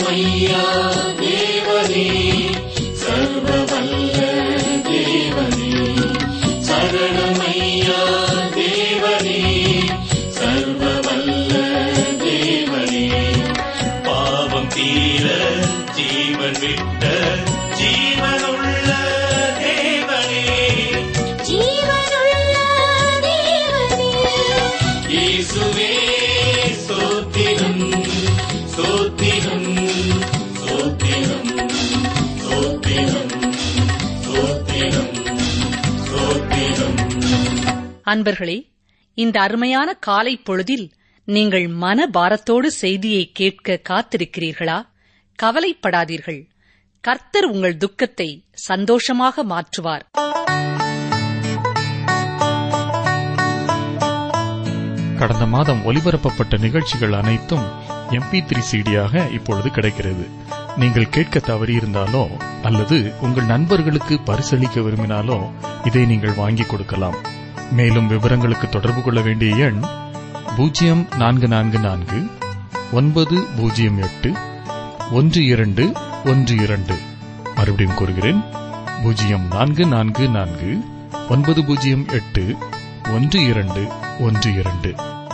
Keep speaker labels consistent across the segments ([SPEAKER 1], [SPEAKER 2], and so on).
[SPEAKER 1] சரணமையா தேவனே சர்வ வல்ல தேவனே சரணமையா தேவனே சர்வ வல்ல தேவனே பாவம் தீர ஜீவன் விட்ட ஜீவனுள்ள தேவனே
[SPEAKER 2] ஜீவனுள்ள தேவனே
[SPEAKER 1] இயேசுவே ஸ்தோத்திரம் ஸ்தோத்திரம் ஸ்தோத்திரம் ஸ்தோத்திரம் ஸ்தோத்திரம் ஸ்தோத்திரம்
[SPEAKER 3] அன்பர்களே இந்த அருமையான காலை பொழுதில் நீங்கள் மன பாரத்தோடு செய்தியை கேட்க காத்திருக்கிறீர்களா கவலைப்படாதீர்கள் கர்த்தர் உங்கள் துக்கத்தை சந்தோஷமாக மாற்றுவார்
[SPEAKER 4] கடந்த மாதம் ஒலிபரப்பப்பட்ட நிகழ்ச்சிகள் அனைத்தும் எம்பி த்ரீ சிடியாக இப்பொழுது கிடைக்கிறது நீங்கள் கேட்க தவறியிருந்தாலோ அல்லது உங்கள் நண்பர்களுக்கு பரிசளிக்க விரும்பினாலோ இதை நீங்கள் வாங்கிக் கொடுக்கலாம் மேலும் விவரங்களுக்கு தொடர்பு கொள்ள வேண்டிய எண் பூஜ்ஜியம் நான்கு நான்கு நான்கு ஒன்பது பூஜ்ஜியம் எட்டு ஒன்று இரண்டு ஒன்று இரண்டு மறுபடியும் கூறுகிறேன் பூஜ்ஜியம் நான்கு நான்கு நான்கு ஒன்பது பூஜ்ஜியம் எட்டு ஒன்று இரண்டு ஒன்று இரண்டு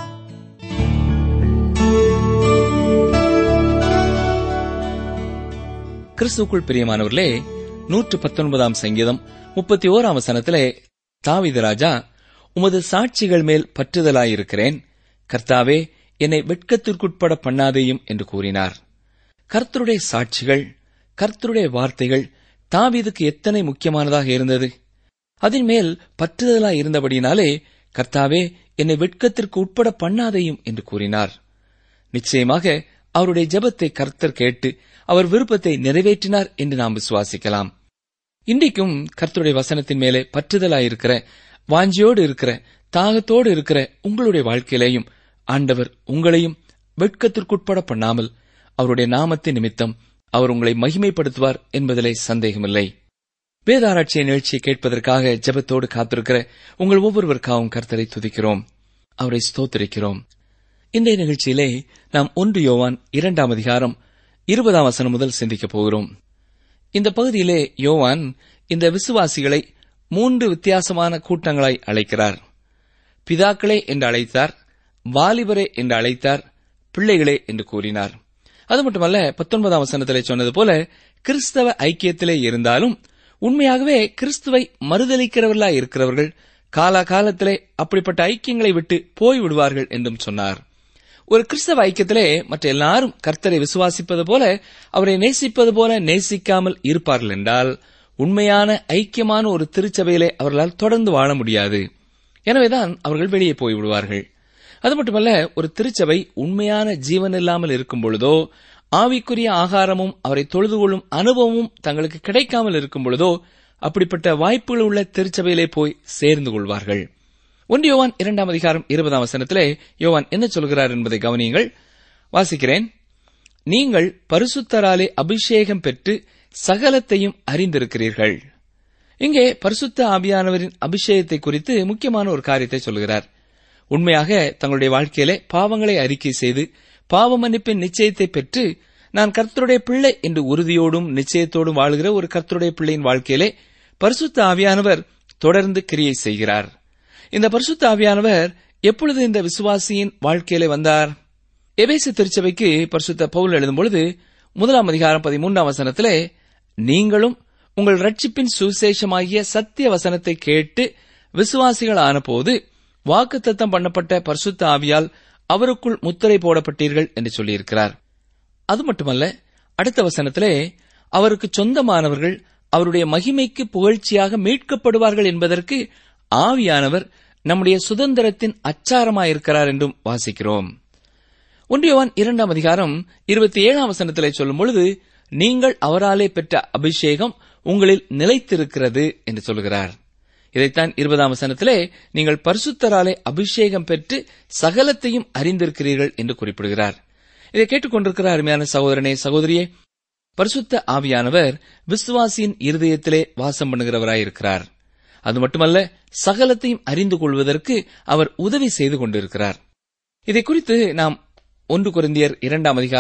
[SPEAKER 5] கிறிஸ்துக்குள் பிரியமானவர்களே நூற்று பத்தொன்பதாம் சங்கீதம் முப்பத்தி ஓராம் வசனத்திலே தாவீது ராஜா உமது சாட்சிகள் மேல் பற்றுதலாயிருக்கிறேன் கர்த்தாவே என்னை வெட்கத்திற்குட்பட பண்ணாதேயும் என்று கூறினார் கர்த்தருடைய சாட்சிகள் கர்த்தருடைய வார்த்தைகள் தாவீதுக்கு எத்தனை முக்கியமானதாக இருந்தது அதன் மேல் பற்றுதலாய் இருந்தபடினாலே கர்த்தாவே என்னை வெட்கத்திற்கு உட்பட பண்ணாதேயும் என்று கூறினார் நிச்சயமாக அவருடைய ஜெபத்தை கர்த்தர் கேட்டு அவர் விருப்பத்தை நிறைவேற்றினார் என்று நாம் விசுவாசிக்கலாம் இன்றைக்கும் கர்த்தருடைய வசனத்தின் மேலே பற்றுதலாயிருக்கிற வாஞ்சியோடு இருக்கிற தாகத்தோடு இருக்கிற உங்களுடைய வாழ்க்கையிலேயும் ஆண்டவர் உங்களையும் வெட்கத்திற்குட்பட பண்ணாமல் அவருடைய நாமத்தின் நிமித்தம் அவர் உங்களை மகிமைப்படுத்துவார் என்பதிலே சந்தேகமில்லை வேதாராய்ச்சி நிகழ்ச்சியை கேட்பதற்காக ஜெபத்தோடு காத்திருக்கிற உங்கள் ஒவ்வொருவருக்காகவும் கர்த்தரை துதிக்கிறோம் அவரை ஸ்தோத்திரிக்கிறோம் இன்றைய நிகழ்ச்சியிலே நாம் ஒன்று யோவான் இரண்டாம் அதிகாரம் இருபதாம் வசனம் முதல் சிந்திக்கப் போகிறோம் இந்த பகுதியிலே யோவான் இந்த விசுவாசிகளை மூன்று வித்தியாசமான கூட்டங்களாய் அழைக்கிறார் பிதாக்களே என்று அழைத்தார் வாலிபரே என்று அழைத்தார் பிள்ளைகளே என்று கூறினார் அது மட்டுமல்ல பத்தொன்பதாம் வசனத்திலே சொன்னது போல கிறிஸ்தவ ஐக்கியத்திலே இருந்தாலும் உண்மையாகவே கிறிஸ்துவை மறுதலிக்கிறவர்களாய் இருக்கிறவர்கள் காலாகாலத்திலே அப்படிப்பட்ட ஐக்கியங்களை விட்டு போய் விடுவார்கள் என்றும் சொன்னார் ஒரு கிறிஸ்தவ ஐக்கியத்திலே மற்ற எல்லாரும் கர்த்தரை விசுவாசிப்பது போல அவரை நேசிப்பது போல நேசிக்காமல் இருப்பார்கள் என்றால் உண்மையான ஐக்கியமான ஒரு திருச்சபையிலே அவர்களால் தொடர்ந்து வாழ முடியாது எனவேதான் அவர்கள் வெளியே போய்விடுவார்கள் அது மட்டுமல்ல ஒரு திருச்சபை உண்மையான ஜீவன் இல்லாமல் இருக்கும் பொழுதோ ஆவிக்குரிய ஆகாரமும் அவரை தொழுது கொள்ளும் அனுபவமும் தங்களுக்கு கிடைக்காமல் இருக்கும் பொழுதோ அப்படிப்பட்ட வாய்ப்புகள் உள்ள திருச்சபையிலே போய் சேர்ந்து கொள்வார்கள் ஒன்று யோவான் இரண்டாம் அதிகாரம் இருபதாம் வசனத்திலே யோவான் என்ன சொல்கிறார் என்பதை கவனியுங்கள் வாசிக்கிறேன் நீங்கள் பரிசுத்தராலே அபிஷேகம் பெற்று சகலத்தையும் அறிந்திருக்கிறீர்கள் இங்கே பரிசுத்த ஆவியானவரின் அபிஷேகத்தை குறித்து முக்கியமான ஒரு காரியத்தை சொல்கிறார் உண்மையாக தங்களுடைய வாழ்க்கையிலே பாவங்களை அறிக்கை செய்து பாவ மன்னிப்பின் நிச்சயத்தை பெற்று நான் கர்த்தருடைய பிள்ளை என்று உறுதியோடும் நிச்சயத்தோடும் வாழ்கிற ஒரு கர்த்தருடைய பிள்ளையின் வாழ்க்கையிலே பரிசுத்த ஆவியானவர் தொடர்ந்து கிரியை செய்கிறார் இந்த பரிசுத்த ஆவியானவர் எப்பொழுது இந்த விசுவாசியின் வாழ்க்கையிலே வந்தார் எபேசு திருச்சபைக்கு பரிசுத்த பவுல் எழுதும் பொழுது முதலாம் அதிகாரம் பதிமூன்றாம் வசனத்திலே நீங்களும் உங்கள் ரட்சிப்பின் சுவிசேஷமாகிய சத்திய வசனத்தை கேட்டு விசுவாசிகள் ஆனபோது வாக்குத்தத்தம் பண்ணப்பட்ட பரிசுத்த ஆவியால் அவருக்குள் முத்திரை போடப்பட்டீர்கள் என்று சொல்லியிருக்கிறார் அது மட்டுமல்ல அடுத்த வசனத்திலே அவருக்கு சொந்தமானவர்கள் அவருடைய மகிமைக்கு புகழ்ச்சியாக மீட்கப்படுவார்கள் என்பதற்கு ஆவியானவர் நம்முடைய சுதந்திரத்தின் அச்சாரமாயிருக்கிறார் என்றும் வாசிக்கிறோம் ஒன்றியவான் இரண்டாம் அதிகாரம் இருபத்தி ஏழாம் வசனத்திலே சொல்லும் பொழுது நீங்கள் அவராலே பெற்ற அபிஷேகம் உங்களில் நிலைத்திருக்கிறது என்று சொல்கிறார் இதைத்தான் இருபதாம் வசனத்திலே நீங்கள் பரிசுத்தராலே அபிஷேகம் பெற்று சகலத்தையும் அறிந்திருக்கிறீர்கள் என்று குறிப்பிடுகிறார் இதை கேட்டுக்கொண்டிருக்கிற அருமையான சகோதரனே சகோதரியே பரிசுத்த ஆவியானவர் விசுவாசியின் இருதயத்திலே வாசம் பண்ணுகிறவராயிருக்கிறார் அது மட்டுமல்ல சகலத்தையும் அறிந்து கொள்வதற்கு அவர் உதவி செய்து கொண்டிருக்கிறார் இதை குறித்து நாம் ஒன்று குருந்தியர் இரண்டாம் அதிகாரம்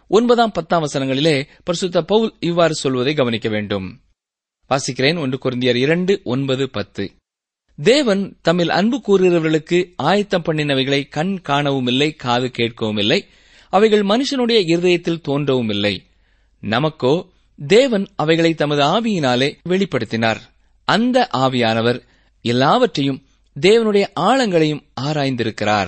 [SPEAKER 5] ஒன்பதாம் பத்தாம் வசனங்களிலே பரிசுத்த பவுல் இவ்வாறு சொல்வதை கவனிக்க வேண்டும் வாசிக்கிறேன் ஒன்று குருந்தியர் இரண்டு ஒன்பது பத்து தேவன் தம்மில் அன்பு கூறுகிறவர்களுக்கு ஆயத்தம் பண்ணினவைகளை கண் காணவும் இல்லை காது கேட்கவும் இல்லை அவைகள் மனுஷனுடைய இருதயத்தில் தோன்றவும் இல்லை நமக்கோ தேவன் அவைகளை தமது ஆவியினாலே வெளிப்படுத்தினார் அந்த ஆவியானவர் எல்லாவற்றையும் தேவனுடைய ஆழங்களையும் ஆராய்ந்திருக்கிறார்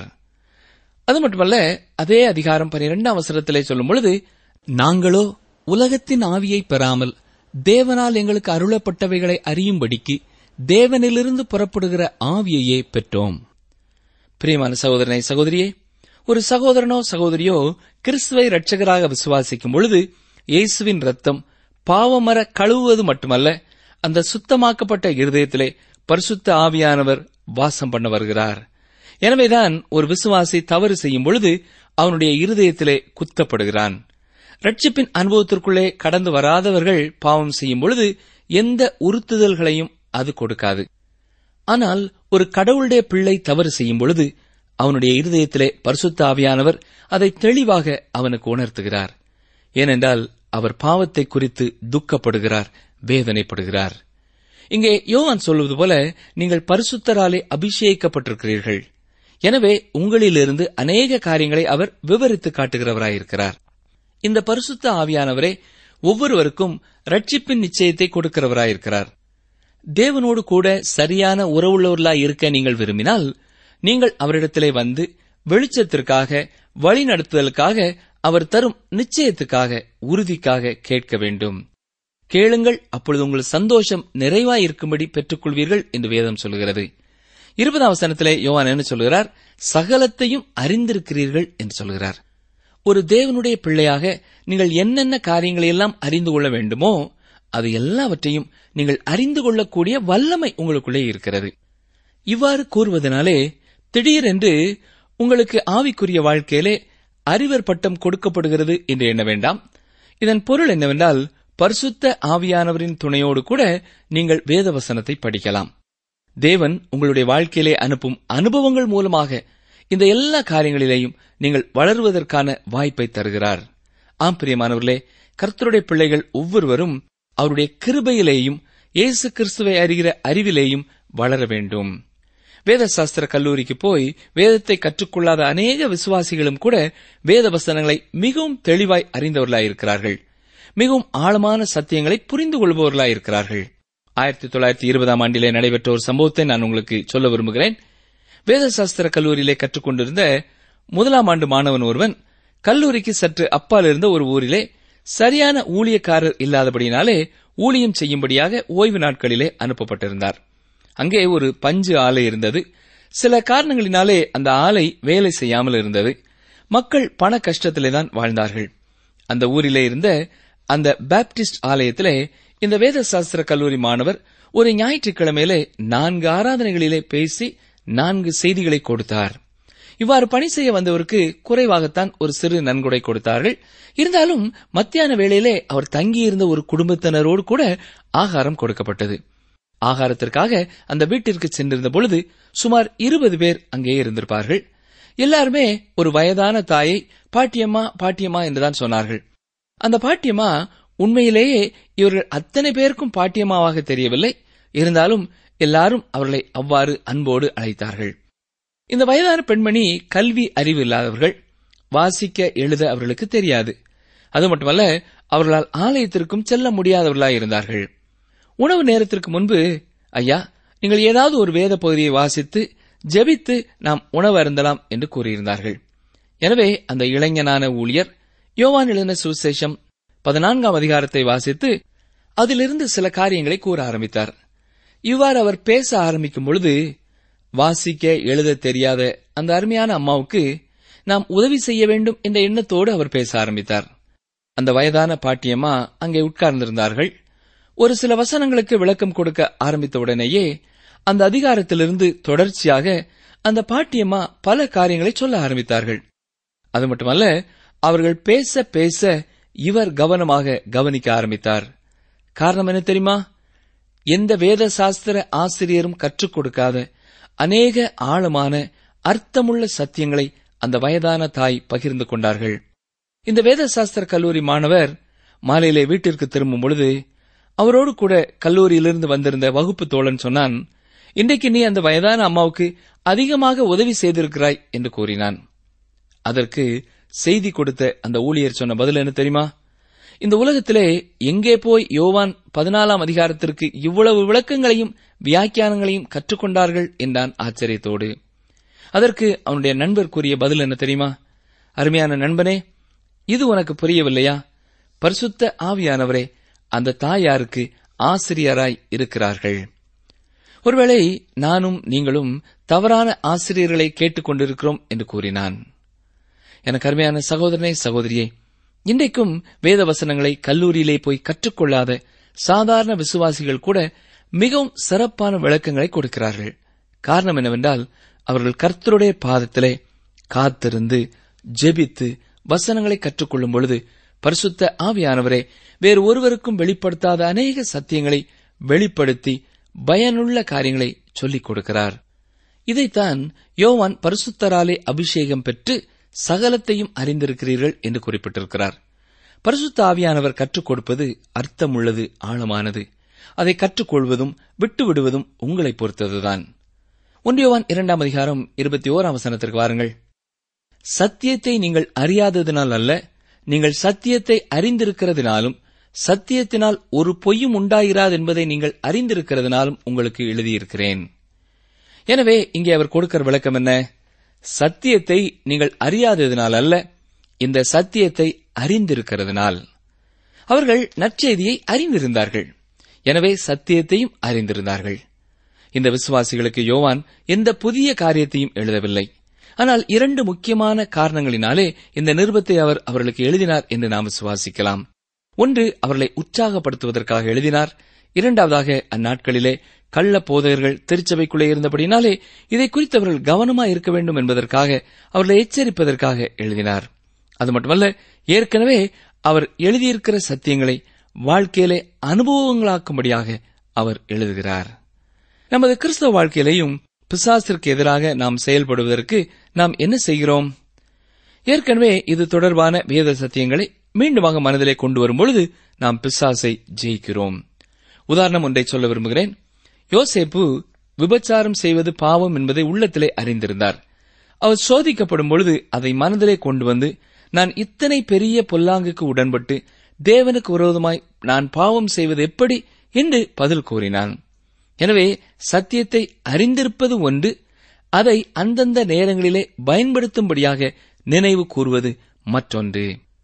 [SPEAKER 5] அது மட்டுமல்ல அதே அதிகாரம் பனிரெண்டாம் அவசரத்திலே சொல்லும் பொழுது நாங்களோ உலகத்தின் ஆவியை பெறாமல் தேவனால் எங்களுக்கு அருளப்பட்டவைகளை அறியும்படிக்கு தேவனிலிருந்து புறப்படுகிற ஆவியையே பெற்றோம் பிரியமான சகோதரனை சகோதரியே ஒரு சகோதரனோ சகோதரியோ கிறிஸ்துவை இரட்சகராக விசுவாசிக்கும் பொழுது இயேசுவின் ரத்தம் பாவமர கழுவுவது மட்டுமல்ல அந்த சுத்தமாக்கப்பட்ட இருதயத்திலே பரிசுத்த ஆவியானவர் வாசம் பண்ண வருகிறார் எனவேதான் ஒரு விசுவாசி தவறு செய்யும் பொழுது அவனுடைய இருதயத்திலே குத்தப்படுகிறான் ரட்சிப்பின் அனுபவத்திற்குள்ளே கடந்து வராதவர்கள் பாவம் செய்யும் பொழுது எந்த உறுத்துதல்களையும் அது கொடுக்காது ஆனால் ஒரு கடவுளுடைய பிள்ளை தவறு செய்யும் பொழுது அவனுடைய இருதயத்திலே பரிசுத்த ஆவியானவர் அதை தெளிவாக அவனுக்கு உணர்த்துகிறார் ஏனென்றால் அவர் பாவத்தை குறித்து துக்கப்படுகிறார் வேதனைப்படுகிறார் இங்கே யோவான் சொல்வது போல நீங்கள் பரிசுத்தராலே அபிஷேகிக்கப்பட்டிருக்கிறீர்கள் எனவே உங்களிலிருந்து அநேக காரியங்களை அவர் விவரித்து காட்டுகிறவராயிருக்கிறார் இந்த பரிசுத்த ஆவியானவரே ஒவ்வொருவருக்கும் ரட்சிப்பின் நிச்சயத்தை கொடுக்கிறவராயிருக்கிறார் தேவனோடு கூட சரியான உறவுள்ளவர்களாய் இருக்க நீங்கள் விரும்பினால் நீங்கள் அவரிடத்திலே வந்து வெளிச்சத்திற்காக வழி நடத்துதலுக்காக அவர் தரும் நிச்சயத்துக்காக உறுதிக்காக கேட்க வேண்டும் கேளுங்கள் அப்பொழுது உங்கள் சந்தோஷம் நிறைவாய் இருக்கும்படி பெற்றுக்கொள்வீர்கள் என்று வேதம் சொல்கிறது இருபதாம் வசனத்திலே யோவான் என்ன சொல்கிறார் சகலத்தையும் அறிந்திருக்கிறீர்கள் என்று சொல்கிறார் ஒரு தேவனுடைய பிள்ளையாக நீங்கள் என்னென்ன காரியங்களை எல்லாம் அறிந்து கொள்ள வேண்டுமோ அது எல்லாவற்றையும் நீங்கள் அறிந்து கொள்ளக்கூடிய வல்லமை உங்களுக்குள்ளே இருக்கிறது இவ்வாறு கூறுவதனாலே திடீரென்று உங்களுக்கு ஆவிக்குரிய வாழ்க்கையிலே அறிவர் பட்டம் கொடுக்கப்படுகிறது என்று எண்ண வேண்டாம் இதன் பொருள் என்னவென்றால் பரிசுத்த ஆவியானவரின் துணையோடு கூட நீங்கள் வேதவசனத்தை படிக்கலாம் தேவன் உங்களுடைய வாழ்க்கையிலே அனுப்பும் அனுபவங்கள் மூலமாக இந்த எல்லா காரியங்களிலேயும் நீங்கள் வளருவதற்கான வாய்ப்பை தருகிறார் ஆம் பிரியமானவர்களே கர்த்தருடைய பிள்ளைகள் ஒவ்வொருவரும் அவருடைய கிருபையிலேயும் இயேசு கிறிஸ்துவை அறிகிற அறிவிலேயும் வளர வேண்டும் வேத சாஸ்திர கல்லூரிக்கு போய் வேதத்தை கற்றுக்கொள்ளாத அநேக விசுவாசிகளும் கூட வேத வசனங்களை மிகவும் தெளிவாய் அறிந்தவர்களாயிருக்கிறார்கள் மிகவும் ஆழமான சத்தியங்களை புரிந்து கொள்பவர்களாயிருக்கிறார்கள் ஆயிரத்தி தொள்ளாயிரத்தி இருபதாம் ஆண்டிலே நடைபெற்ற ஒரு சம்பவத்தை நான் உங்களுக்கு சொல்ல விரும்புகிறேன் வேத சாஸ்திர கல்லூரியிலே கற்றுக்கொண்டிருந்த முதலாம் ஆண்டு மாணவன் ஒருவன் கல்லூரிக்கு சற்று அப்பால் இருந்த ஒரு ஊரிலே சரியான ஊழியக்காரர் இல்லாதபடியினாலே ஊழியம் செய்யும்படியாக ஓய்வு நாட்களிலே அனுப்பப்பட்டிருந்தார் அங்கே ஒரு பஞ்சு ஆலை இருந்தது சில காரணங்களினாலே அந்த ஆலை வேலை செய்யாமல் இருந்தது மக்கள் பண கஷ்டத்திலே தான் வாழ்ந்தார்கள் அந்த ஊரிலே இருந்த அந்த பாப்டிஸ்ட் ஆலயத்திலே இந்த வேத சாஸ்திர கல்லூரி மாணவர் ஒரு ஞாயிற்றுக்கிழமையிலே நான்கு ஆராதனைகளிலே பேசி நான்கு செய்திகளை கொடுத்தார் இவ்வாறு பணி செய்ய வந்தவருக்கு குறைவாகத்தான் ஒரு சிறு நன்கொடை கொடுத்தார்கள் இருந்தாலும் மத்தியான வேளையிலே அவர் தங்கியிருந்த ஒரு குடும்பத்தினரோடு கூட ஆகாரம் கொடுக்கப்பட்டது ஆகாரத்திற்காக அந்த வீட்டிற்கு சென்றிருந்த பொழுது சுமார் இருபது பேர் அங்கே இருந்திருப்பார்கள் எல்லாருமே ஒரு வயதான தாயை பாட்டியம்மா பாட்டியம்மா என்றுதான் சொன்னார்கள் அந்த பாட்டியம்மா உண்மையிலேயே இவர்கள் அத்தனை பேருக்கும் பாட்டியம்மாவாக தெரியவில்லை இருந்தாலும் எல்லாரும் அவர்களை அவ்வாறு அன்போடு அழைத்தார்கள் இந்த வயதான பெண்மணி கல்வி அறிவு இல்லாதவர்கள் வாசிக்க எழுத அவர்களுக்கு தெரியாது அது மட்டுமல்ல அவர்களால் ஆலயத்திற்கும் செல்ல முடியாதவர்களாய் இருந்தார்கள் உணவு நேரத்திற்கு முன்பு ஐயா நீங்கள் ஏதாவது ஒரு வேத பகுதியை வாசித்து ஜெபித்து நாம் உணவு அருந்தலாம் என்று கூறியிருந்தார்கள் எனவே அந்த இளைஞனான ஊழியர் யோவான் எழுதின சுவிசேஷம் பதினான்காம் அதிகாரத்தை வாசித்து அதிலிருந்து சில காரியங்களை கூற ஆரம்பித்தார் இவ்வாறு அவர் பேச ஆரம்பிக்கும் பொழுது வாசிக்க எழுத தெரியாத அந்த அருமையான அம்மாவுக்கு நாம் உதவி செய்ய வேண்டும் என்ற எண்ணத்தோடு அவர் பேச ஆரம்பித்தார் அந்த வயதான பாட்டியம்மா அங்கே உட்கார்ந்திருந்தார்கள் ஒரு சில வசனங்களுக்கு விளக்கம் கொடுக்க ஆரம்பித்த உடனேயே அந்த அதிகாரத்திலிருந்து தொடர்ச்சியாக அந்த பாட்டியம்மா பல காரியங்களை சொல்ல ஆரம்பித்தார்கள் அது மட்டுமல்ல அவர்கள் பேச பேச இவர் கவனமாக கவனிக்க ஆரம்பித்தார் காரணம் என்ன தெரியுமா எந்த வேத சாஸ்திர ஆசிரியரும் கற்றுக் கொடுக்காத அநேக ஆழமான அர்த்தமுள்ள சத்தியங்களை அந்த வயதான தாய் பகிர்ந்து கொண்டார்கள் இந்த வேத சாஸ்திர கல்லூரி மாணவர் மாலையிலே வீட்டிற்கு திரும்பும் பொழுது அவரோடு கூட கல்லூரியிலிருந்து வந்திருந்த வகுப்பு தோழன் சொன்னான் இன்றைக்கு நீ அந்த வயதான அம்மாவுக்கு அதிகமாக உதவி செய்திருக்கிறாய் என்று கூறினான் அதற்கு செய்தி கொடுத்த அந்த ஊழியர் சொன்ன பதில் என்ன தெரியுமா இந்த உலகத்திலே எங்கே போய் யோவான் பதினாலாம் அதிகாரத்திற்கு இவ்வளவு விளக்கங்களையும் வியாக்கியானங்களையும் கற்றுக்கொண்டார்கள் என்றான் ஆச்சரியத்தோடு அதற்கு அவனுடைய நண்பர் கூறிய பதில் என்ன தெரியுமா அருமையான நண்பனே இது உனக்கு புரியவில்லையா பரிசுத்த ஆவியானவரே அந்த தாயாருக்கு ஆசிரியராய் இருக்கிறார்கள் ஒருவேளை நானும் நீங்களும் தவறான ஆசிரியர்களை கேட்டுக்கொண்டிருக்கிறோம் என்று கூறினான் எனக்கு அருமையான சகோதரனே சகோதரியே இன்றைக்கும் வேத வசனங்களை கல்லூரியிலே போய் கற்றுக்கொள்ளாத சாதாரண விசுவாசிகள் கூட மிகவும் சிறப்பான விளக்கங்களை கொடுக்கிறார்கள் காரணம் என்னவென்றால் அவர்கள் கர்த்தருடைய பாதத்திலே காத்திருந்து ஜெபித்து வசனங்களை கற்றுக்கொள்ளும் பொழுது பரிசுத்த ஆவியானவரே வேறு ஒருவருக்கும் வெளிப்படுத்தாத அநேக சத்தியங்களை வெளிப்படுத்தி பயனுள்ள காரியங்களை சொல்லிக் கொடுக்கிறார் இதைத்தான் யோவான் பரிசுத்தராலே அபிஷேகம் பெற்று சகலத்தையும் அறிந்திருக்கிறீர்கள் என்று குறிப்பிட்டிருக்கிறார் பரிசுத்த ஆவியானவர் கற்றுக் கொடுப்பது அர்த்தமுள்ளது ஆழமானது அதை கற்றுக்கொள்வதும் விட்டுவிடுவதும் உங்களை பொறுத்ததுதான் ஒன்றியவான் இரண்டாம் அதிகாரம் இருபத்தி ஓராம் வசனத்திற்கு வாருங்கள் சத்தியத்தை நீங்கள் அறியாததினால் அல்ல நீங்கள் சத்தியத்தை அறிந்திருக்கிறதினாலும் சத்தியத்தினால் ஒரு பொய்யும் உண்டாயிராது என்பதை நீங்கள் அறிந்திருக்கிறதினாலும் உங்களுக்கு எழுதியிருக்கிறேன் எனவே இங்கே அவர் கொடுக்கிற விளக்கம் என்ன சத்தியத்தை நீங்கள் அறியாததினால் அல்ல இந்த சத்தியத்தை அறிந்திருக்கிறதுனால் அவர்கள் நற்செய்தியை அறிந்திருந்தார்கள் எனவே சத்தியத்தையும் அறிந்திருந்தார்கள் இந்த விசுவாசிகளுக்கு யோவான் எந்த புதிய காரியத்தையும் எழுதவில்லை ஆனால் இரண்டு முக்கியமான காரணங்களினாலே இந்த நிருபத்தை அவர் அவர்களுக்கு எழுதினார் என்று நாம் விசுவாசிக்கலாம் ஒன்று அவர்களை உற்சாகப்படுத்துவதற்காக எழுதினார் இரண்டாவதாக அந்நாட்களிலே கள்ள போதகர்கள் திருச்சபைக்குள்ளே இருந்தபடினாலே இதை குறித்து அவர்கள் கவனமாக இருக்க வேண்டும் என்பதற்காக அவர்களை எச்சரிப்பதற்காக எழுதினார் அது மட்டுமல்ல ஏற்கனவே அவர் எழுதியிருக்கிற சத்தியங்களை வாழ்க்கையிலே அனுபவங்களாக்கும்படியாக அவர் எழுதுகிறார் நமது கிறிஸ்தவ வாழ்க்கையிலேயும் பிசாசிற்கு எதிராக நாம் செயல்படுவதற்கு நாம் என்ன செய்கிறோம் ஏற்கனவே இது தொடர்பான வேத சத்தியங்களை மீண்டுமாக மனதிலே கொண்டு வரும் பொழுது நாம் பிசாசை ஜெயிக்கிறோம் உதாரணம் ஒன்றை சொல்ல விரும்புகிறேன் யோசேப்பு விபச்சாரம் செய்வது பாவம் என்பதை உள்ளத்திலே அறிந்திருந்தார் அவர் சோதிக்கப்படும் பொழுது அதை மனதிலே கொண்டு வந்து நான் இத்தனை பெரிய பொல்லாங்குக்கு உடன்பட்டு தேவனுக்கு விரோதமாய் நான் பாவம் செய்வது எப்படி என்று பதில் கூறினான் எனவே சத்தியத்தை அறிந்திருப்பது ஒன்று அதை அந்தந்த நேரங்களிலே பயன்படுத்தும்படியாக நினைவு கூறுவது மற்றொன்று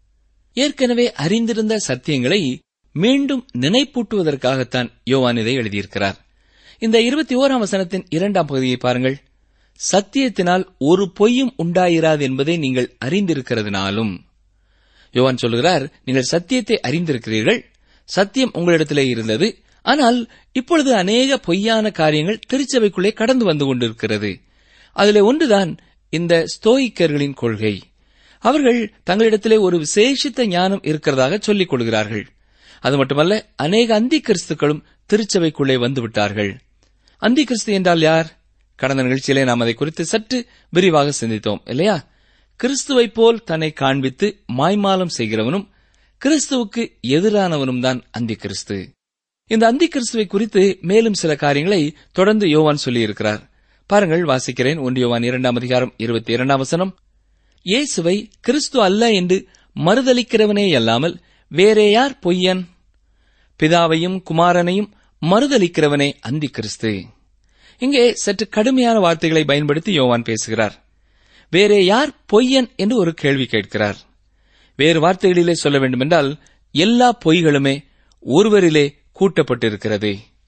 [SPEAKER 5] ஏற்கனவே அறிந்திருந்த சத்தியங்களை மீண்டும் நினைப்பூட்டுவதற்காகத்தான் யோவான் இதை எழுதியிருக்கிறார் இந்த இருபத்தி ஓராம் வசனத்தின் இரண்டாம் பகுதியை பாருங்கள் சத்தியத்தினால் ஒரு பொய்யும் உண்டாயிராது என்பதை நீங்கள் அறிந்திருக்கிறதுனாலும் யோவான் சொல்கிறார் நீங்கள் சத்தியத்தை அறிந்திருக்கிறீர்கள் சத்தியம் உங்களிடத்திலே இருந்தது ஆனால் இப்பொழுது அநேக பொய்யான காரியங்கள் திருச்சபைக்குள்ளே கடந்து வந்து கொண்டிருக்கிறது அதிலே ஒன்றுதான் இந்த ஸ்தோயிக்கர்களின் கொள்கை அவர்கள் தங்களிடத்திலே ஒரு விசேஷித்த ஞானம் இருக்கிறதாக சொல்லிக் கொள்கிறார்கள் அது மட்டுமல்ல அநேக அந்தி கிறிஸ்துக்களும் திருச்சபைக்குள்ளே வந்துவிட்டார்கள் அந்தி கிறிஸ்து என்றால் யார் கடந்த நிகழ்ச்சியிலே நாம் அதை குறித்து சற்று விரிவாக சிந்தித்தோம் இல்லையா கிறிஸ்துவைப் போல் தன்னை காண்பித்து மாய்மாலம் செய்கிறவனும் கிறிஸ்துவுக்கு எதிரானவனும் தான் அந்தி கிறிஸ்து இந்த அந்தி கிறிஸ்துவை குறித்து மேலும் சில காரியங்களை தொடர்ந்து யோவான் சொல்லியிருக்கிறார் பாருங்கள் வாசிக்கிறேன் ஒன்று யோவான் இரண்டாம் அதிகாரம் இருபத்தி இரண்டாம் வசனம் இயேசுவை கிறிஸ்து அல்ல என்று மறுதலிக்கிறவனே அல்லாமல் வேறே யார் பொய்யன் பிதாவையும் குமாரனையும் மறுதலிக்கிறவனே அந்தி கிறிஸ்து இங்கே சற்று கடுமையான வார்த்தைகளை பயன்படுத்தி யோவான் பேசுகிறார் வேறே யார் பொய்யன் என்று ஒரு கேள்வி கேட்கிறார் வேறு வார்த்தைகளிலே சொல்ல வேண்டுமென்றால் எல்லா பொய்களுமே ஒருவரிலே கூட்டப்பட்டிருக்கிறது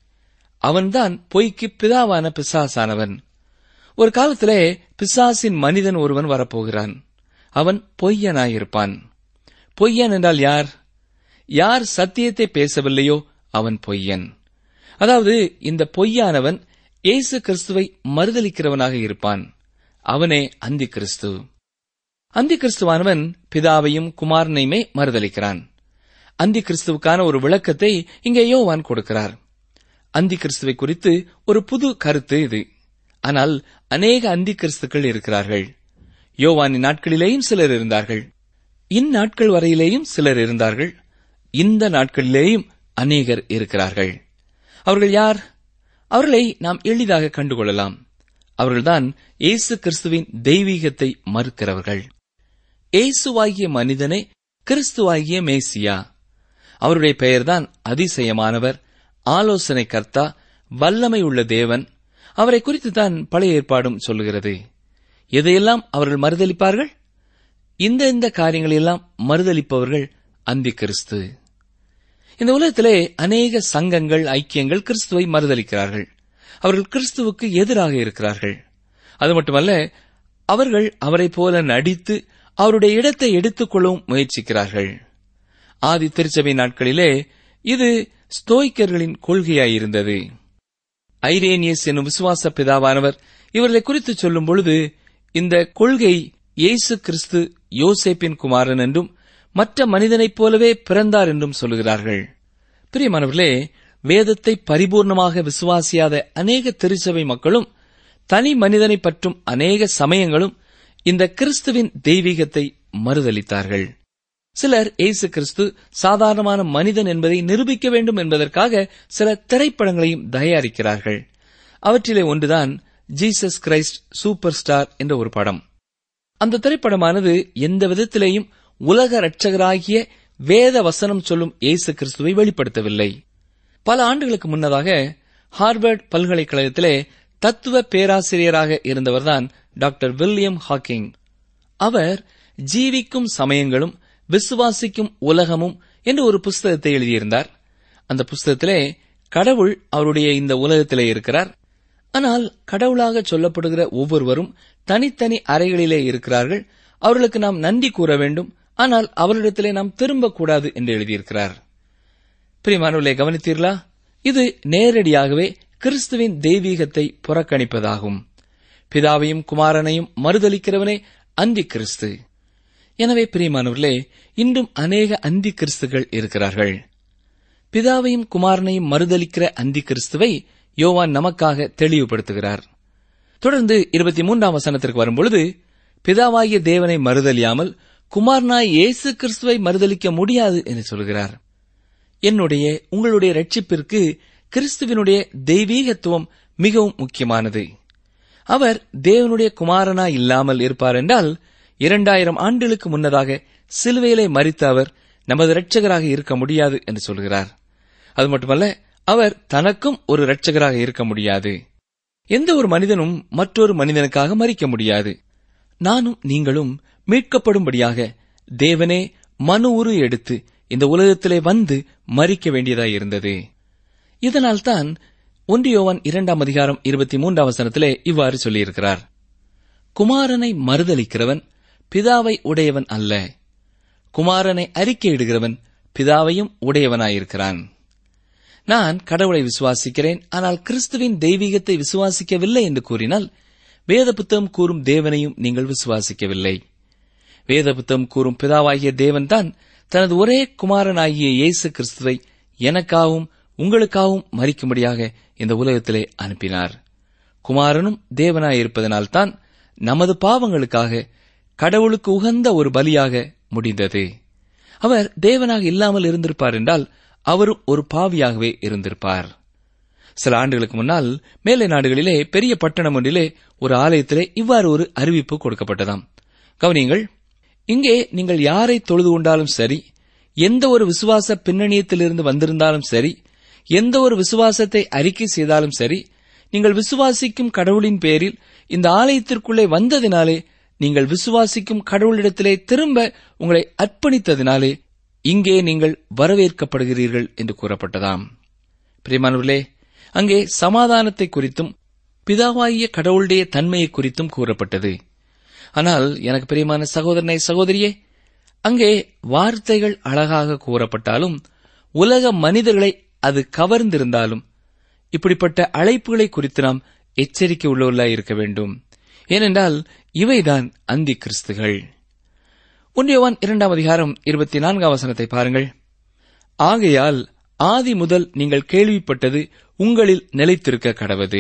[SPEAKER 5] அவன்தான் பொய்க்கு பிதாவான பிசாசானவன் ஒரு காலத்திலே பிசாசின் மனிதன் ஒருவன் வரப்போகிறான் அவன் பொய்யனாயிருப்பான் பொய்யன் என்றால் யார் யார் சத்தியத்தை பேசவில்லையோ அவன் பொய்யன் அதாவது இந்த பொய்யானவன் இயேசு கிறிஸ்துவை மறுதலிக்கிறவனாக இருப்பான் அவனே அந்தி கிறிஸ்து அந்தி கிறிஸ்துவானவன் பிதாவையும் குமாரனையுமே மறுதலிக்கிறான் அந்தி கிறிஸ்துவுக்கான ஒரு விளக்கத்தை இங்கே யோவான் கொடுக்கிறார் அந்தி கிறிஸ்துவை குறித்து ஒரு புது கருத்து இது ஆனால் அநேக அந்தி கிறிஸ்துக்கள் இருக்கிறார்கள் யோவானின் நாட்களிலேயும் சிலர் இருந்தார்கள் இந்நாட்கள் வரையிலேயும் சிலர் இருந்தார்கள் இந்த நாட்களிலேயும் அநேகர் இருக்கிறார்கள் அவர்கள் யார் அவர்களை நாம் எளிதாக கண்டுகொள்ளலாம் அவர்கள்தான் இயேசு கிறிஸ்துவின் தெய்வீகத்தை மறுக்கிறவர்கள் இயேசுவாகிய மனிதனே கிறிஸ்துவாகிய மேசியா அவருடைய பெயர்தான் அதிசயமானவர் ஆலோசனை கர்த்தா வல்லமை உள்ள தேவன் அவரை குறித்து தான் பழைய ஏற்பாடும் சொல்லுகிறது எதையெல்லாம் அவர்கள் மறுதலிப்பார்கள் இந்த இந்த காரியங்களெல்லாம் மறுதலிப்பவர்கள் அந்தி கிறிஸ்து இந்த உலகத்திலே அநேக சங்கங்கள் ஐக்கியங்கள் கிறிஸ்துவை மறுதலிக்கிறார்கள் அவர்கள் கிறிஸ்துவுக்கு எதிராக இருக்கிறார்கள் அது மட்டுமல்ல அவர்கள் அவரைப் போல நடித்து அவருடைய இடத்தை எடுத்துக் கொள்ளவும் முயற்சிக்கிறார்கள் ஆதி திருச்சபை நாட்களிலே இது ஸ்தோய்க்கர்களின் கொள்கையாயிருந்தது ஐரேனியஸ் என்னும் விசுவாச பிதாவானவர் இவர்களை குறித்து சொல்லும் பொழுது இந்த கொள்கை இயேசு கிறிஸ்து யோசேப்பின் குமாரன் என்றும் மற்ற மனிதனைப் போலவே பிறந்தார் என்றும் சொல்லுகிறார்கள் பிரியமானவர்களே வேதத்தை பரிபூர்ணமாக விசுவாசியாத அநேக திருச்சபை மக்களும் தனி மனிதனை பற்றும் அநேக சமயங்களும் இந்த கிறிஸ்துவின் தெய்வீகத்தை மறுதலித்தார்கள் சிலர் இயேசு கிறிஸ்து சாதாரணமான மனிதன் என்பதை நிரூபிக்க வேண்டும் என்பதற்காக சில திரைப்படங்களையும் தயாரிக்கிறார்கள் அவற்றிலே ஒன்றுதான் ஜீசஸ் கிரைஸ்ட் சூப்பர் ஸ்டார் என்ற ஒரு படம் அந்த திரைப்படமானது எந்த விதத்திலேயும் உலக இரட்சகராகிய வேத வசனம் சொல்லும் இயேசு கிறிஸ்துவை வெளிப்படுத்தவில்லை பல ஆண்டுகளுக்கு முன்னதாக ஹார்வர்ட் பல்கலைக்கழகத்திலே தத்துவ பேராசிரியராக இருந்தவர்தான் டாக்டர் வில்லியம் ஹாக்கிங் அவர் ஜீவிக்கும் சமயங்களும் விசுவாசிக்கும் உலகமும் என்று ஒரு புஸ்தகத்தை எழுதியிருந்தார் அந்த புஸ்தகத்திலே கடவுள் அவருடைய இந்த உலகத்திலே இருக்கிறார் ஆனால் கடவுளாக சொல்லப்படுகிற ஒவ்வொருவரும் தனித்தனி அறைகளிலே இருக்கிறார்கள் அவர்களுக்கு நாம் நன்றி கூற வேண்டும் ஆனால் அவரிடத்திலே நாம் திரும்பக்கூடாது என்று எழுதியிருக்கிறார் பிரியமானவர்களே கவனித்தீர்களா இது நேரடியாகவே கிறிஸ்துவின் தெய்வீகத்தை புறக்கணிப்பதாகும் பிதாவையும் குமாரனையும் மறுதலிக்கிறவனே அந்தி கிறிஸ்து எனவே பிரியமானவர்களே இன்றும் அநேக அந்தி கிறிஸ்துகள் இருக்கிறார்கள் பிதாவையும் குமாரனையும் மறுதலிக்கிற அந்தி கிறிஸ்துவை யோவான் நமக்காக தெளிவுபடுத்துகிறார் தொடர்ந்து இருபத்தி மூன்றாம் வசனத்திற்கு வரும்பொழுது பிதாவாகிய தேவனை மறுதலியாமல் குமாரனாய் இயேசு கிறிஸ்துவை மறுதலிக்க முடியாது என்று சொல்கிறார் என்னுடைய உங்களுடைய ரட்சிப்பிற்கு கிறிஸ்துவினுடைய தெய்வீகத்துவம் மிகவும் முக்கியமானது அவர் தேவனுடைய குமாரனாய் இல்லாமல் இருப்பார் என்றால் இரண்டாயிரம் ஆண்டுகளுக்கு முன்னதாக சிலுவையிலே மறித்த அவர் நமது இரட்சகராக இருக்க முடியாது என்று சொல்கிறார் அது மட்டுமல்ல அவர் தனக்கும் ஒரு இரட்சகராக இருக்க முடியாது எந்த ஒரு மனிதனும் மற்றொரு மனிதனுக்காக மறிக்க முடியாது நானும் நீங்களும் மீட்கப்படும்படியாக தேவனே மனு உரு எடுத்து இந்த உலகத்திலே வந்து மறிக்க வேண்டியதாயிருந்தது இதனால்தான் ஒன்றியோவன் இரண்டாம் அதிகாரம் இருபத்தி மூன்றாம் வசனத்திலே இவ்வாறு சொல்லியிருக்கிறார் குமாரனை மறுதலிக்கிறவன் பிதாவை உடையவன் அல்ல குமாரனை அறிக்கையிடுகிறவன் பிதாவையும் உடையவனாயிருக்கிறான் நான் கடவுளை விசுவாசிக்கிறேன் ஆனால் கிறிஸ்துவின் தெய்வீகத்தை விசுவாசிக்கவில்லை என்று கூறினால் வேத புத்தகம் கூறும் தேவனையும் நீங்கள் விசுவாசிக்கவில்லை வேத புத்தகம் கூறும் பிதாவாகிய தேவன்தான் தனது ஒரே குமாரனாகிய இயேசு கிறிஸ்துவை எனக்காகவும் உங்களுக்காகவும் மறிக்கும்படியாக இந்த உலகத்திலே அனுப்பினார் குமாரனும் தேவனாயிருப்பதனால்தான் நமது பாவங்களுக்காக கடவுளுக்கு உகந்த ஒரு பலியாக முடிந்தது அவர் தேவனாக இல்லாமல் இருந்திருப்பார் என்றால் அவரும் ஒரு பாவியாகவே இருந்திருப்பார் சில ஆண்டுகளுக்கு முன்னால் மேலை நாடுகளிலே பெரிய பட்டணம் ஒன்றிலே ஒரு ஆலயத்திலே இவ்வாறு ஒரு அறிவிப்பு கொடுக்கப்பட்டதாம் கவனியங்கள் இங்கே நீங்கள் யாரை தொழுது கொண்டாலும் சரி எந்த ஒரு விசுவாச பின்னணியத்திலிருந்து வந்திருந்தாலும் சரி எந்த ஒரு விசுவாசத்தை அறிக்கை செய்தாலும் சரி நீங்கள் விசுவாசிக்கும் கடவுளின் பேரில் இந்த ஆலயத்திற்குள்ளே வந்ததினாலே நீங்கள் விசுவாசிக்கும் கடவுளிடத்திலே திரும்ப உங்களை அர்ப்பணித்ததினாலே இங்கே நீங்கள் வரவேற்கப்படுகிறீர்கள் என்று கூறப்பட்டதாம் பிரியமானவர்களே அங்கே சமாதானத்தை குறித்தும் பிதாவாகிய கடவுளுடைய தன்மையை குறித்தும் கூறப்பட்டது ஆனால் எனக்கு பிரியமான சகோதரனை சகோதரியே அங்கே வார்த்தைகள் அழகாக கூறப்பட்டாலும் உலக மனிதர்களை அது கவர்ந்திருந்தாலும் இப்படிப்பட்ட அழைப்புகளை குறித்து நாம் எச்சரிக்கை உள்ளவர்களாய் இருக்க வேண்டும் ஏனென்றால் இவைதான் அந்தி கிறிஸ்துகள் ஒன்றியவான் இரண்டாம் அதிகாரம் இருபத்தி நான்காம் வசனத்தை பாருங்கள் ஆகையால் ஆதி முதல் நீங்கள் கேள்விப்பட்டது உங்களில் நிலைத்திருக்க கடவது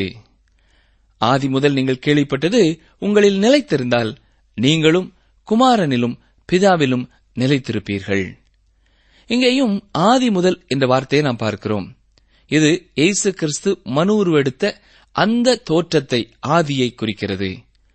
[SPEAKER 5] ஆதி முதல் நீங்கள் கேள்விப்பட்டது உங்களில் நிலைத்திருந்தால் நீங்களும் குமாரனிலும் பிதாவிலும் நிலைத்திருப்பீர்கள் இங்கேயும் ஆதி முதல் என்ற வார்த்தையை நாம் பார்க்கிறோம் இது இயேசு கிறிஸ்து மனு உருவெடுத்த அந்த தோற்றத்தை ஆதியை குறிக்கிறது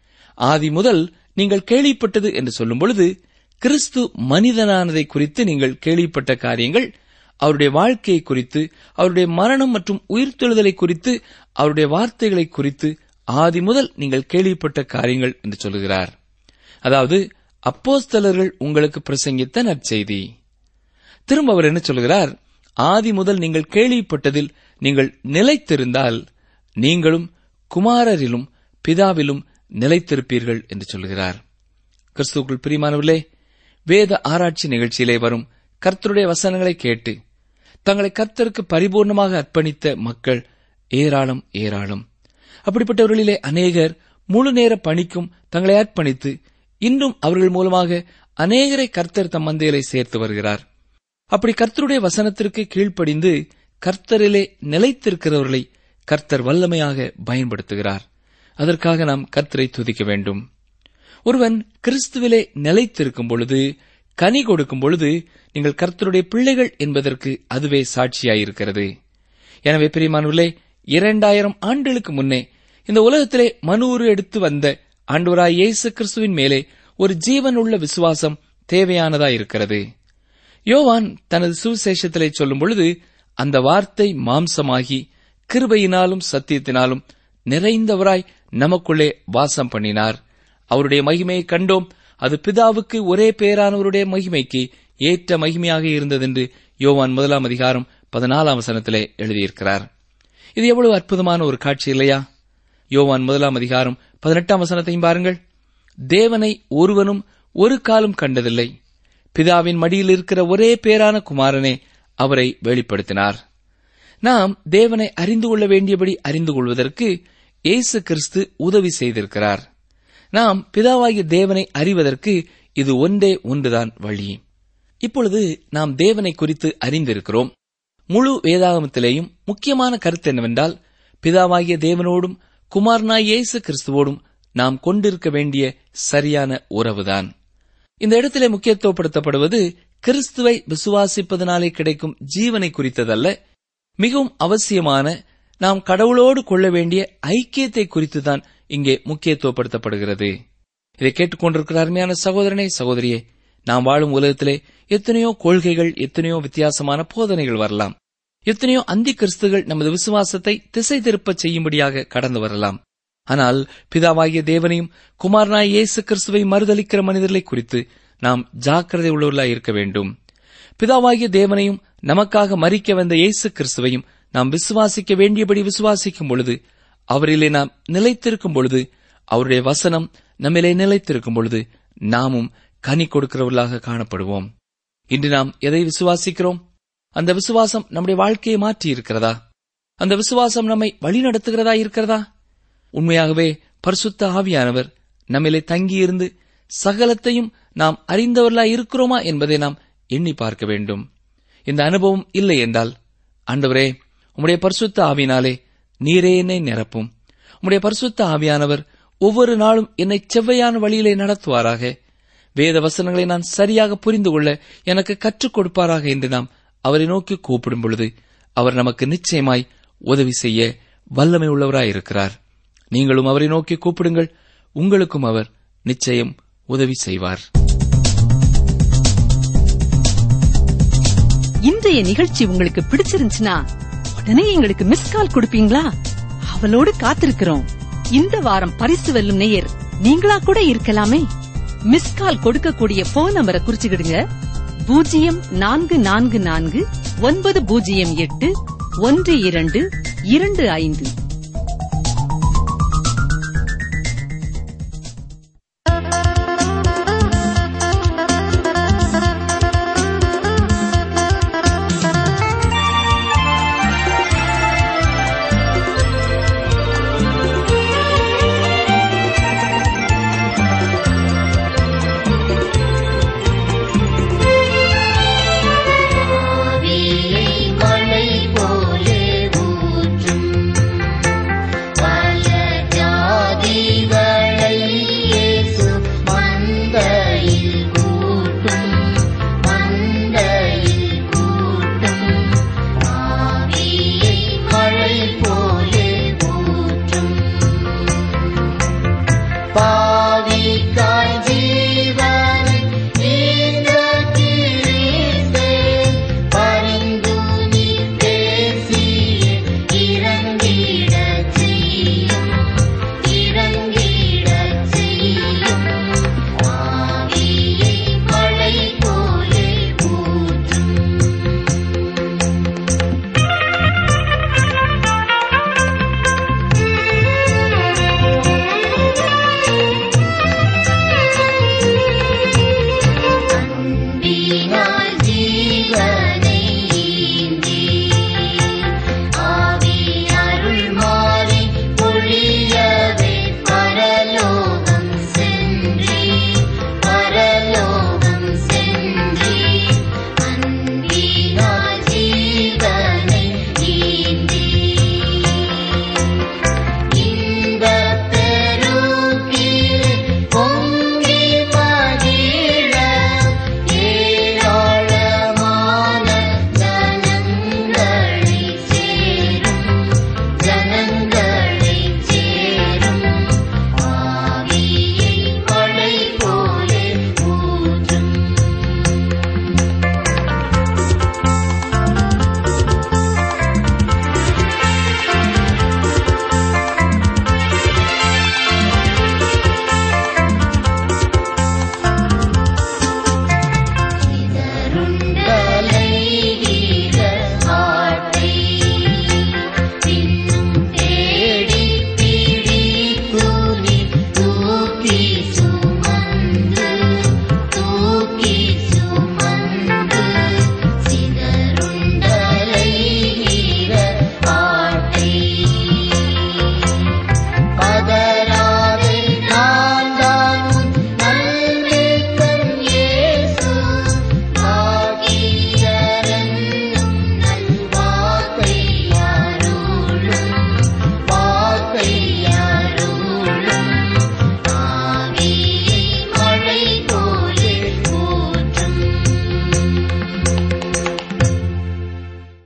[SPEAKER 5] ஆதி முதல் நீங்கள் கேள்விப்பட்டது என்று சொல்லும் பொழுது கிறிஸ்து மனிதனானதை குறித்து நீங்கள் கேள்விப்பட்ட காரியங்கள் அவருடைய வாழ்க்கையை குறித்து அவருடைய மரணம் மற்றும் உயிர்த்தெழுதலை குறித்து அவருடைய வார்த்தைகளை குறித்து ஆதி முதல் நீங்கள் கேள்விப்பட்ட காரியங்கள் என்று சொல்லுகிறார் அதாவது அப்போஸ்தலர்கள் உங்களுக்கு பிரசங்கித்த நற்செய்தி திரும்ப அவர் என்ன சொல்கிறார் ஆதி முதல் நீங்கள் கேள்விப்பட்டதில் நீங்கள் நிலைத்திருந்தால் நீங்களும் குமாரரிலும் பிதாவிலும் நிலைத்திருப்பீர்கள் என்று சொல்கிறார் கிறிஸ்துக்குள் பிரியமானவர்களே வேத ஆராய்ச்சி நிகழ்ச்சியிலே வரும் கர்த்தருடைய வசனங்களை கேட்டு தங்களை கர்த்தருக்கு பரிபூர்ணமாக அர்ப்பணித்த மக்கள் ஏராளம் ஏராளம் அப்படிப்பட்டவர்களிலே அநேகர் முழு நேர பணிக்கும் தங்களை அர்ப்பணித்து இன்றும் அவர்கள் மூலமாக அநேகரை கர்த்தர் தம் மந்தையிலே சேர்த்து வருகிறார் அப்படி கர்த்தருடைய வசனத்திற்கு கீழ்ப்படிந்து கர்த்தரிலே நிலைத்திருக்கிறவர்களை கர்த்தர் வல்லமையாக பயன்படுத்துகிறார் அதற்காக நாம் கர்த்தரை துதிக்க வேண்டும் ஒருவன் கிறிஸ்துவிலே நிலைத்திருக்கும் பொழுது கனி கொடுக்கும் பொழுது நீங்கள் கர்த்தருடைய பிள்ளைகள் என்பதற்கு அதுவே சாட்சியாயிருக்கிறது எனவே பிரியமானவர்களே இரண்டாயிரம் ஆண்டுகளுக்கு முன்னே இந்த உலகத்திலே மனூறு எடுத்து வந்த ஆண்டவராய் இயேசு கிறிஸ்துவின் மேலே ஒரு ஜீவனுள்ள விசுவாசம் தேவையானதாயிருக்கிறது யோவான் தனது சுவிசேஷத்திலே சொல்லும் பொழுது அந்த வார்த்தை மாம்சமாகி கிருபையினாலும் சத்தியத்தினாலும் நிறைந்தவராய் நமக்குள்ளே வாசம் பண்ணினார் அவருடைய மகிமையை கண்டோம் அது பிதாவுக்கு ஒரே பேரானவருடைய மகிமைக்கு ஏற்ற மகிமையாக இருந்ததென்று யோவான் முதலாம் அதிகாரம் பதினாலாம் வசனத்திலே எழுதியிருக்கிறார் இது எவ்வளவு அற்புதமான ஒரு காட்சி இல்லையா யோவான் முதலாம் அதிகாரம் பதினெட்டாம் வசனத்தையும் பாருங்கள் தேவனை ஒருவனும் ஒரு காலம் கண்டதில்லை பிதாவின் மடியில் இருக்கிற ஒரே பேரான குமாரனே அவரை வெளிப்படுத்தினார் நாம் தேவனை அறிந்து கொள்ள வேண்டியபடி அறிந்து கொள்வதற்கு இயேசு கிறிஸ்து உதவி செய்திருக்கிறார் நாம் பிதாவாகிய தேவனை அறிவதற்கு இது ஒன்றே ஒன்றுதான் வழி இப்பொழுது நாம் தேவனை குறித்து அறிந்திருக்கிறோம் முழு வேதாகமத்திலேயும் முக்கியமான கருத்து என்னவென்றால் பிதாவாகிய தேவனோடும் குமாரனாய் இயேசு கிறிஸ்துவோடும் நாம் கொண்டிருக்க வேண்டிய சரியான உறவுதான் இந்த இடத்திலே முக்கியத்துவப்படுத்தப்படுவது கிறிஸ்துவை விசுவாசிப்பதனாலே கிடைக்கும் ஜீவனை குறித்ததல்ல மிகவும் அவசியமான நாம் கடவுளோடு கொள்ள வேண்டிய ஐக்கியத்தை குறித்துதான் இங்கே முக்கியத்துவப்படுத்தப்படுகிறது இதை கேட்டுக்கொண்டிருக்கிற அருமையான சகோதரனே சகோதரியே நாம் வாழும் உலகத்திலே எத்தனையோ கொள்கைகள் எத்தனையோ வித்தியாசமான போதனைகள் வரலாம் எத்தனையோ அந்தி கிறிஸ்துகள் நமது விசுவாசத்தை திசை திருப்பச் செய்யும்படியாக கடந்து வரலாம் ஆனால் பிதாவாகிய தேவனையும் குமாரனாய் இயேசு கிறிஸ்துவை மறுதளிக்கிற மனிதர்களை குறித்து நாம் ஜாக்கிரதை உள்ளவர்களாய் இருக்க வேண்டும் பிதாவாகிய தேவனையும் நமக்காக மறிக்க வந்த இயேசு கிறிஸ்துவையும் நாம் விசுவாசிக்க வேண்டியபடி விசுவாசிக்கும் பொழுது அவரிலே நாம் நிலைத்திருக்கும் பொழுது அவருடைய வசனம் நம்மிலே நிலைத்திருக்கும் பொழுது நாமும் கனி கொடுக்கிறவர்களாக காணப்படுவோம் இன்று நாம் எதை விசுவாசிக்கிறோம் அந்த விசுவாசம் நம்முடைய வாழ்க்கையை மாற்றி இருக்கிறதா அந்த விசுவாசம் நம்மை வழிநடத்துகிறதா இருக்கிறதா உண்மையாகவே பரிசுத்த ஆவியானவர் நம்மிலே தங்கியிருந்து சகலத்தையும் நாம் அறிந்தவர்களாய் இருக்கிறோமா என்பதை நாம் எண்ணி பார்க்க வேண்டும் இந்த அனுபவம் இல்லை என்றால் ஆண்டவரே உம்முடைய பரிசுத்த ஆவினாலே நீரே என்னை நிரப்பும் உம்முடைய பரிசுத்த ஆவியானவர் ஒவ்வொரு நாளும் என்னை செவ்வையான வழியிலே நடத்துவாராக வேத வசனங்களை நான் சரியாக புரிந்து கொள்ள எனக்கு கற்றுக் கொடுப்பாராக என்று நாம் அவரை நோக்கி கூப்பிடும் பொழுது அவர் நமக்கு நிச்சயமாய் உதவி செய்ய வல்லமை உள்ளவராயிருக்கிறார் நீங்களும் அவரை நோக்கி கூப்பிடுங்கள் உங்களுக்கும் அவர் நிச்சயம் உதவி செய்வார்
[SPEAKER 3] இன்றைய நிகழ்ச்சி உங்களுக்கு பிடிச்சிருந்துச்சுன்னா உடனே எங்களுக்கு மிஸ் கால் கொடுப்பீங்களா அவளோடு காத்திருக்கிறோம் இந்த வாரம் பரிசு வெல்லும் நேயர் நீங்களா கூட இருக்கலாமே மிஸ் கால் கொடுக்கக்கூடிய போன் நம்பரை குறிச்சுக்கிடுங்க பூஜ்ஜியம் நான்கு நான்கு நான்கு ஒன்பது பூஜ்ஜியம் எட்டு ஒன்று இரண்டு இரண்டு ஐந்து
[SPEAKER 2] ஆவியை மழை போலே ஊற்றும்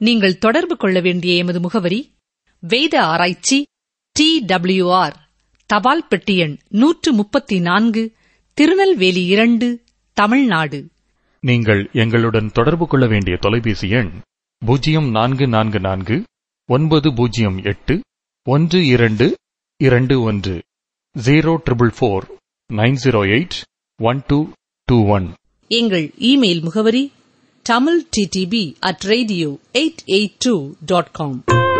[SPEAKER 3] நீங்கள் தொடர்பு கொள்ள வேண்டிய எமது முகவரி வேத ஆராய்ச்சி டி டபிள்யூஆர் தபால் பெட்டி எண் நூற்று முப்பத்தி நான்கு திருநெல்வேலி இரண்டு தமிழ்நாடு
[SPEAKER 4] நீங்கள் எங்களுடன் தொடர்பு கொள்ள வேண்டிய தொலைபேசி எண் பூஜ்ஜியம் நான்கு நான்கு நான்கு ஒன்பது பூஜ்ஜியம் எட்டு ஒன்று இரண்டு இரண்டு ஒன்று zero triple four nine zero eight one two two one
[SPEAKER 3] எங்கள் இமெயில் முகவரி Tamil TDP at radio eight eight two dot com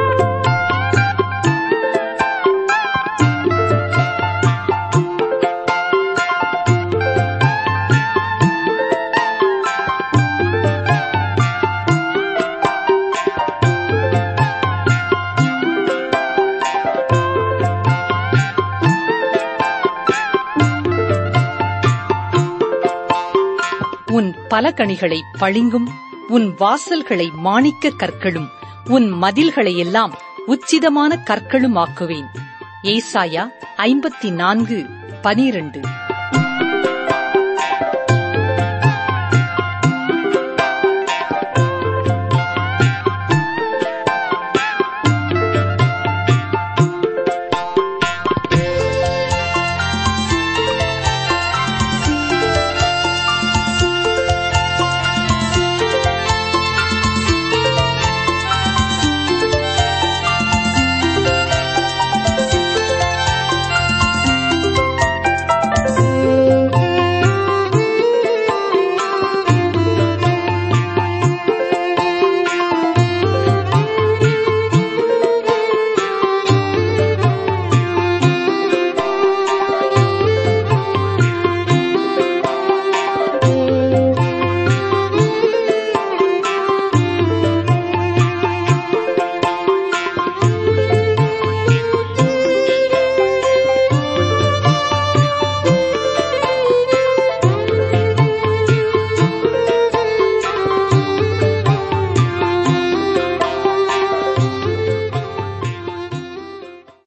[SPEAKER 3] உன் பலகணிகளை பளிங்கும் உன் வாசல்களை மாணிக்க கற்களும் உன் மதில்களை எல்லாம் உச்சிதமான கற்களுமாக்குவேன் ஏசாயா ஐம்பத்தி நான்கு பனிரண்டு